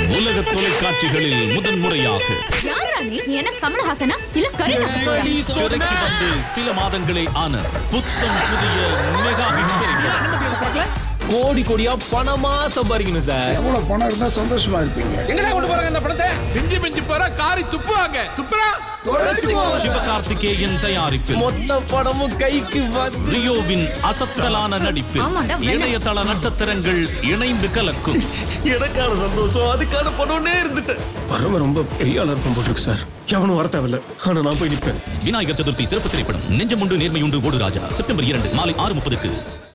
உலக தொலைக்காட்சிகளில் முதன்முறையாக யாரா நீ நீ என்ன கமலஹாசனா இல்ல கரீனா கபூரா திரைக்கு வந்து சில மாதங்களே ஆன புத்தம் புதிய மெகா ஹிட் திரைப்படம் கோடி கோடியா பணமா சம்பாதிக்கணும் சார் எவ்வளவு பணம் இருந்தா சந்தோஷமா இருப்பீங்க எங்கடா கொண்டு போறாங்க இந்த படத்தை பிஞ்சி பிஞ்சி போற காரி துப்புவாங்க துப்புறா சிவகார்த்திகேயன் தயாரிப்பில் மொத்த படமும் கைக்கு வந்து ரியோவின் அசத்தலான நடிப்பில் ஆமாண்டா, வேணாம். இணையதள நட்சத்திரங்கள் இணைந்து கலக்கும் எனக்கான சந்தோஷம் அதுக்கான பணம்னே இருந்துட்டேன் பறவை ரொம்ப பெரிய ஆளா இருக்கும் போட்டிருக்கு சார் எவனும் வர தேவையில்ல ஆனா நான் போய் நிற்பேன் விநாயகர் சதுர்த்தி சிறப்பு திரைப்படம் நெஞ்சமுண்டு நேர்மையுண்டு ஓடு ராஜா செப்டம்பர் இரண்டு மாலை ஆறு முப்பதுக்கு